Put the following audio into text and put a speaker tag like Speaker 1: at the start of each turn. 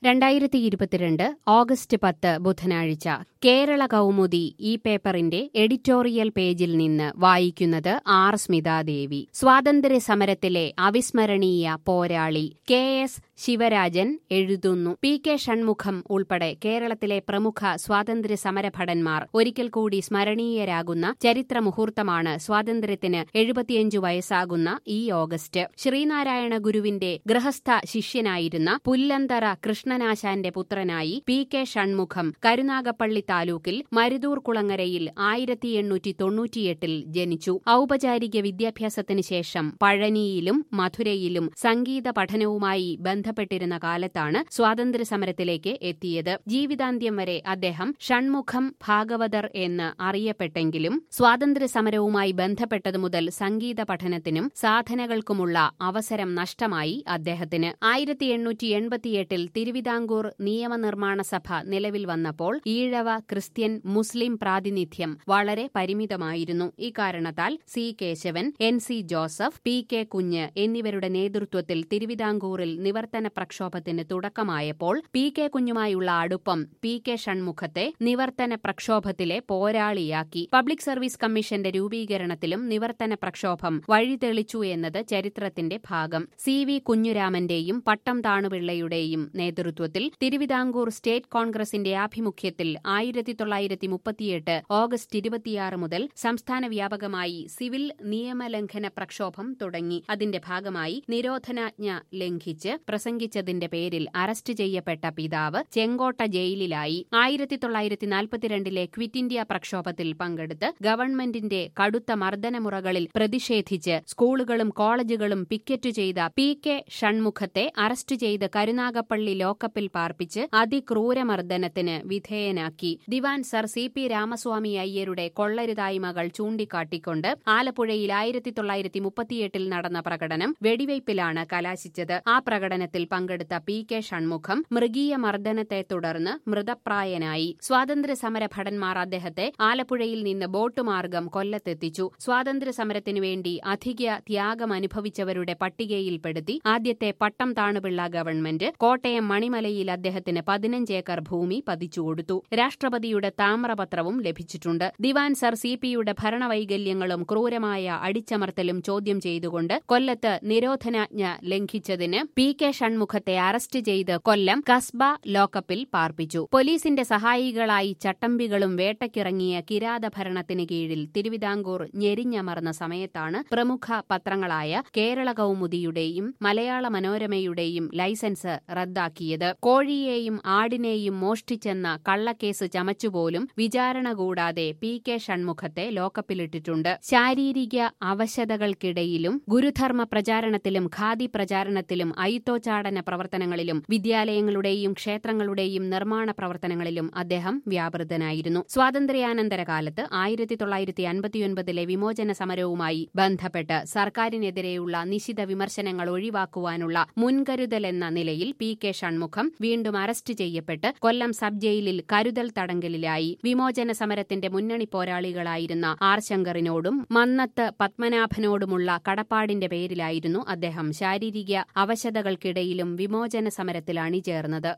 Speaker 1: രണ്ടായിരത്തി ഇരുപത്തിരണ്ട് ഓഗസ്റ്റ് പത്ത് ബുധനാഴ്ച കേരള കൗമുദി ഈ പേപ്പറിന്റെ എഡിറ്റോറിയൽ പേജിൽ നിന്ന് വായിക്കുന്നത് ആർ സ്മിതാദേവി സ്വാതന്ത്ര്യ സമരത്തിലെ അവിസ്മരണീയ പോരാളി കെ എസ് ശിവരാജൻ എഴുതുന്നു പി കെ ഷൺമുഖം ഉൾപ്പെടെ കേരളത്തിലെ പ്രമുഖ സ്വാതന്ത്ര്യ സമരഭടന്മാർ ഒരിക്കൽ കൂടി സ്മരണീയരാകുന്ന ചരിത്ര മുഹൂർത്തമാണ് സ്വാതന്ത്ര്യത്തിന് എഴുപത്തിയഞ്ചു വയസ്സാകുന്ന ഈ ഓഗസ്റ്റ് ശ്രീനാരായണ ഗുരുവിന്റെ ഗൃഹസ്ഥ ശിഷ്യനായിരുന്ന പുല്ലന്തറ കൃഷ്ണനാശാന്റെ പുത്രനായി പി കെ ഷൺമുഖം കരുനാഗപ്പള്ളി താലൂക്കിൽ മരുതൂർ കുളങ്ങരയിൽ ആയിരത്തി എണ്ണൂറ്റി തൊണ്ണൂറ്റിയെട്ടിൽ ജനിച്ചു ഔപചാരിക വിദ്യാഭ്യാസത്തിന് ശേഷം പഴനിയിലും മധുരയിലും സംഗീത പഠനവുമായി ബന്ധപ്പെട്ടിരുന്ന കാലത്താണ് സ്വാതന്ത്ര്യ സമരത്തിലേക്ക് എത്തിയത് ജീവിതാന്ത്യം വരെ അദ്ദേഹം ഷൺമുഖം ഭാഗവതർ എന്ന് അറിയപ്പെട്ടെങ്കിലും സ്വാതന്ത്ര്യ സമരവുമായി ബന്ധപ്പെട്ടതു മുതൽ സംഗീത പഠനത്തിനും സാധനകൾക്കുമുള്ള അവസരം നഷ്ടമായി അദ്ദേഹത്തിന് ആയിരത്തി എണ്ണൂറ്റി എൺപത്തിയെട്ടിൽ തിരുവിതാംകൂർ നിയമനിർമ്മാണ സഭ നിലവിൽ വന്നപ്പോൾ ഈഴവ ക്രിസ്ത്യൻ മുസ്ലിം പ്രാതിനിധ്യം വളരെ പരിമിതമായിരുന്നു ഇക്കാരണത്താൽ C Kesavan N C Joseph P K Kunju എന്നിവരുടെ നേതൃത്വത്തിൽ തിരുവിതാംകൂറിൽ നിവർത്തന പ്രക്ഷോഭത്തിന് തുടക്കമായപ്പോൾ പി കെ കുഞ്ഞുമായുള്ള അടുപ്പം പി കെ ഷൺമുഖത്തെ നിവർത്തന പ്രക്ഷോഭത്തിലെ പോരാളിയാക്കി പബ്ലിക് സർവീസ് കമ്മീഷന്റെ രൂപീകരണത്തിലും നിവർത്തന പ്രക്ഷോഭം വഴിതെളിച്ചു എന്നത് ചരിത്രത്തിന്റെ ഭാഗം സി വി കുഞ്ഞുരാമന്റെയും പട്ടം താണുപിള്ളയുടെയും നേതൃത്വത്തിൽ തിരുവിതാംകൂർ സ്റ്റേറ്റ് കോൺഗ്രസിന്റെ ആഭിമുഖ്യത്തിൽ ആയിരത്തി തൊള്ളായിരത്തി മുപ്പത്തിയെട്ട് ഓഗസ്റ്റ് ഇരുപത്തിയാറ് മുതൽ സംസ്ഥാന വ്യാപകമായി സിവിൽ നിയമലംഘന പ്രക്ഷോഭം തുടങ്ങി അതിന്റെ ഭാഗമായി നിരോധനാജ്ഞ ലംഘിച്ച് പ്രസംഗിച്ചതിന്റെ പേരിൽ അറസ്റ്റ് ചെയ്യപ്പെട്ട പിതാവ് ചെങ്കോട്ട ജയിലിലായി ആയിരത്തി തൊള്ളായിരത്തി നാൽപ്പത്തിരണ്ടിലെ ക്വിറ്റ് ഇന്ത്യ പ്രക്ഷോഭത്തിൽ പങ്കെടുത്ത് ഗവൺമെന്റിന്റെ കടുത്ത മർദ്ദനമുറകളിൽ പ്രതിഷേധിച്ച് സ്കൂളുകളും കോളേജുകളും പിക്കറ്റ് ചെയ്ത പി കെ ഷൺമുഖത്തെ അറസ്റ്റ് ചെയ്ത് കരുനാഗപ്പള്ളി ലോക്കപ്പിൽ പാർപ്പിച്ച് അതിക്രൂരമർദ്ദനത്തിന് വിധേയനാക്കി Diwan sir C P Ramaswamy അയ്യരുടെ കൊള്ളരുതായ്മകൾ ചൂണ്ടിക്കാട്ടിക്കൊണ്ട് ആലപ്പുഴയിൽ ആയിരത്തി തൊള്ളായിരത്തി മുപ്പത്തിയെട്ടിൽ നടന്ന പ്രകടനം വെടിവയ്പിലാണ് കലാശിച്ചത് ആ പ്രകടനത്തിൽ പങ്കെടുത്ത പി കെ ഷൺമുഖം മൃഗീയ മർദ്ദനത്തെ തുടർന്ന് മൃതപ്രായനായി സ്വാതന്ത്ര്യ സമര ഭടന്മാർ അദ്ദേഹത്തെ ആലപ്പുഴയിൽ നിന്ന് ബോട്ട് മാർഗം കൊല്ലത്തെത്തിച്ചു സ്വാതന്ത്ര്യ സമരത്തിനു വേണ്ടി അധിക ത്യാഗം അനുഭവിച്ചവരുടെ പട്ടികയിൽപ്പെടുത്തി ആദ്യത്തെ പട്ടം താണുപിള്ള ഗവൺമെന്റ് കോട്ടയം മണിമലയിൽ അദ്ദേഹത്തിന് പതിനഞ്ച് ഏക്കർ ഭൂമി പതിച്ചുകൊടുത്തു രാഷ്ട്രപതിയുടെ താമ്രപത്രവും ലഭിച്ചിട്ടുണ്ട് ദിവാൻ സർ സി പിയുടെ ഭരണവൈകല്യങ്ങളും ക്രൂരമായ അടിച്ചമർത്തലും ചോദ്യം ചെയ്തുകൊണ്ട് കൊല്ലത്ത് നിരോധനാജ്ഞ ലംഘിച്ചതിന് പി കെ ഷൺമുഖത്തെ അറസ്റ്റ് ചെയ്ത് കൊല്ലം കസ്ബ ലോക്കപ്പിൽ പാർപ്പിച്ചു പോലീസിന്റെ സഹായികളായി ചട്ടമ്പികളും വേട്ടയ്ക്കിറങ്ങിയ കിരാത ഭരണത്തിന് കീഴിൽ തിരുവിതാംകൂർ ഞെരിഞ്ഞമർന്ന സമയത്താണ് പ്രമുഖ പത്രങ്ങളായ കേരള കൗമുദിയുടെയും മലയാള മനോരമയുടെയും ലൈസൻസ് റദ്ദാക്കിയത് കോഴിയെയും ആടിനെയും മോഷ്ടിച്ചെന്ന കള്ളക്കേസ് ചമച്ചുപോലും വിചാരണ കൂടാതെ പി കെ ഷൺമുഖത്തെ ലോക്കപ്പിലിട്ടിട്ടുണ്ട് ശാരീരിക അവശതകൾക്കിടയിലും ഗുരുധർമ്മ പ്രചാരണത്തിലും ഖാദി പ്രചാരണത്തിലും അയിത്തോച്ചാടന പ്രവർത്തനങ്ങളിലും വിദ്യാലയങ്ങളുടെയും ക്ഷേത്രങ്ങളുടെയും നിർമ്മാണ പ്രവർത്തനങ്ങളിലും അദ്ദേഹം വ്യാപൃതനായിരുന്നു സ്വാതന്ത്ര്യാനന്തര കാലത്ത് ആയിരത്തി തൊള്ളായിരത്തി അൻപത്തിയൊൻപതിലെ വിമോചന സമരവുമായി ബന്ധപ്പെട്ട് സർക്കാരിനെതിരെയുള്ള നിശിത വിമർശനങ്ങൾ ഒഴിവാക്കുവാനുള്ള മുൻകരുതലെന്ന നിലയിൽ പി കെ ഷൺമുഖം വീണ്ടും അറസ്റ്റ് ചെയ്യപ്പെട്ട് കൊല്ലം സബ് ജയിലിൽ കരുതൽ തടങ്കലിലായി വിമോചന സമരത്തിന്റെ മുന്നണി പോരാളികളായിരുന്ന ആർ ശങ്കറിനോടും മന്നത്ത് പത്മനാഭനോടുമുള്ള കടപ്പാടിന്റെ പേരിലായിരുന്നു അദ്ദേഹം ശാരീരിക അവശതകൾക്കിടയിലും വിമോചന സമരത്തിൽ അണിചേർന്നത്